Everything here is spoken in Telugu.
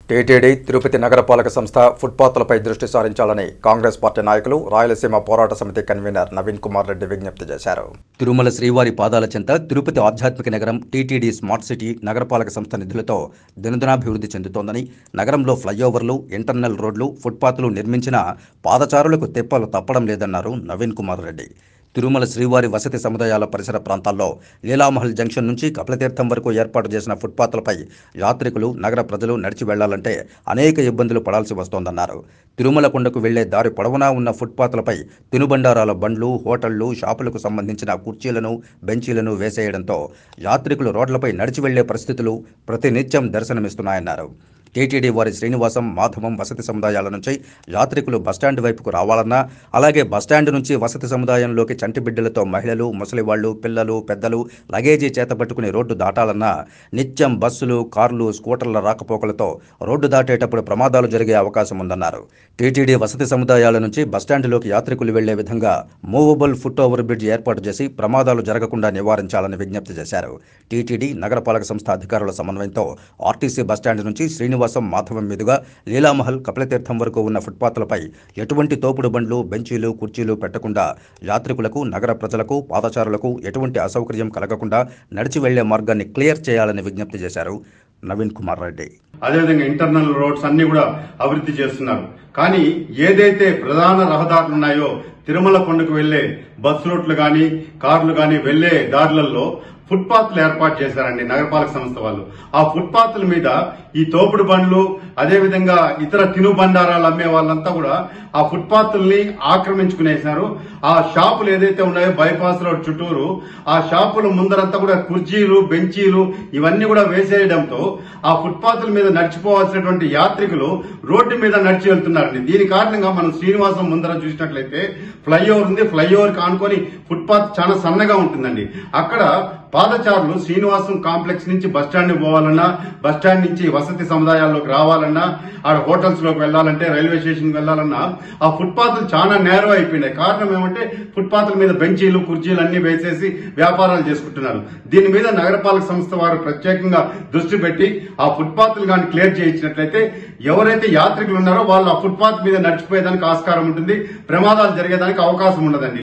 టీటీడీ తిరుపతి నగరపాలక సంస్థ ఫుట్పాత్లపై దృష్టి సారించాలని కాంగ్రెస్ పార్టీ నాయకులు రాయలసీమ పోరాట సమితి కన్వీనర్ నవీన్ కుమార్ రెడ్డి విజ్ఞప్తి చేశారు తిరుమల శ్రీవారి పాదాల చెంత తిరుపతి ఆధ్యాత్మిక నగరం టీటీడీ స్మార్ట్ సిటీ నగరపాలక సంస్థ నిధులతో దినదినాభివృద్ధి చెందుతోందని నగరంలో ఫ్లైఓవర్లు ఇంటర్నల్ రోడ్లు ఫుట్పాత్లు నిర్మించిన పాదచారులకు తెప్పలు తప్పడం లేదన్నారు నవీన్ కుమార్ రెడ్డి తిరుమల శ్రీవారి వసతి సముదాయాల పరిసర ప్రాంతాల్లో లీలామహల్ జంక్షన్ నుంచి కపిలతీర్థం వరకు ఏర్పాటు చేసిన ఫుట్పాత్లపై యాత్రికులు నగర ప్రజలు నడిచి వెళ్లాలంటే అనేక ఇబ్బందులు పడాల్సి వస్తోందన్నారు తిరుమల కొండకు వెళ్లే దారి పొడవునా ఉన్న ఫుట్పాత్లపై తినుబండారాల బండ్లు హోటళ్లు షాపులకు సంబంధించిన కుర్చీలను బెంచీలను వేసేయడంతో యాత్రికులు రోడ్లపై నడిచి వెళ్లే పరిస్థితులు ప్రతినిత్యం దర్శనమిస్తున్నాయన్నారు టీటీడీ వారి శ్రీనివాసం మాధవం వసతి సముదాయాల నుంచి యాత్రికులు బస్టాండ్ వైపుకు రావాలన్నా అలాగే బస్టాండ్ నుంచి వసతి సముదాయంలోకి చంటి బిడ్డలతో మహిళలు ముసలివాళ్లు పిల్లలు పెద్దలు లగేజీ చేతపట్టుకుని రోడ్డు దాటాలన్నా నిత్యం బస్సులు కార్లు స్కూటర్ల రాకపోకలతో రోడ్డు దాటేటప్పుడు ప్రమాదాలు జరిగే అవకాశం ఉందన్నారు టీటీడీ వసతి సముదాయాల నుంచి బస్టాండ్లోకి యాత్రికులు వెళ్లే విధంగా మూవబుల్ ఫుట్ ఓవర్ బ్రిడ్జ్ ఏర్పాటు చేసి ప్రమాదాలు జరగకుండా నివారించాలని విజ్ఞప్తి చేశారు టీటీడీ నగరపాలక సంస్థ అధికారుల సమన్వయంతో ఆర్టీసీ బస్టాండ్ నుంచి శ్రీనివాసం మాధవం మీదుగా లీలామహల్ కపిలతీర్థం వరకు ఉన్న ఫుట్పాత్లపై ఎటువంటి తోపుడు బండ్లు బెంచీలు కుర్చీలు పెట్టకుండా యాత్రికులకు నగర ప్రజలకు పాదచారులకు ఎటువంటి అసౌకర్యం కలగకుండా నడిచి వెళ్లే మార్గాన్ని క్లియర్ చేయాలని విజ్ఞప్తి చేశారు నవీన్ కుమార్ రెడ్డి అదేవిధంగా ఇంటర్నల్ రోడ్స్ అన్ని కూడా అభివృద్ధి చేస్తున్నారు కానీ ఏదైతే ప్రధాన రహదారులు ఉన్నాయో తిరుమల కొండకు వెళ్లే బస్ రూట్లు గాని కార్లు గాని వెళ్లే దారులలో ఫుట్పాత్లు ఏర్పాటు చేశారండి నగరపాలక సంస్థ వాళ్ళు ఆ ఫుట్పాత్ల మీద ఈ తోపుడు బండ్లు అదేవిధంగా ఇతర తిను బండారాలు అమ్మే వాళ్ళంతా కూడా ఆ ఫుట్పాత్ల్ని ఆక్రమించుకునేశారు ఆ షాపులు ఏదైతే ఉన్నాయో బైపాస్ రోడ్ చుట్టూరు ఆ షాపుల ముందరంతా కూడా కుర్చీలు బెంచీలు ఇవన్నీ కూడా వేసేయడంతో ఆ ఫుట్పాత్ల మీద నడిచిపోవాల్సినటువంటి యాత్రికులు రోడ్డు మీద నడిచి వెళ్తున్నారండి దీని కారణంగా మనం శ్రీనివాసం ముందర చూసినట్లయితే ఫ్లైఓవర్ ఉంది ఫ్లైఓవర్ కానుకొని ఫుట్పాత్ చాలా సన్నగా ఉంటుందండి అక్కడ పాదచారులు శ్రీనివాసం కాంప్లెక్స్ నుంచి బస్టాండ్ పోవాలన్నా బస్టాండ్ నుంచి వసతి సముదాయాల్లోకి రావాలన్నా ఆడ హోటల్స్ లోకి వెళ్లాలంటే రైల్వే స్టేషన్ వెళ్లాలన్నా ఆ ఫుట్పాత్లు చాలా నేరో అయిపోయినాయి కారణం ఏమంటే ఫుట్పాత్ల మీద బెంచీలు కుర్చీలు అన్ని వేసేసి వ్యాపారాలు చేసుకుంటున్నారు దీని మీద నగరపాలక సంస్థ వారు ప్రత్యేకంగా దృష్టి పెట్టి ఆ ఫుట్పాత్లు కానీ క్లియర్ చేయించినట్లయితే ఎవరైతే యాత్రికులు ఉన్నారో వాళ్ళు ఆ ఫుట్పాత్ మీద నడిచిపోయేదానికి ఆస్కారం ఉంటుంది ప్రమాదాలు జరిగేదానికి అవకాశం ఉండదండి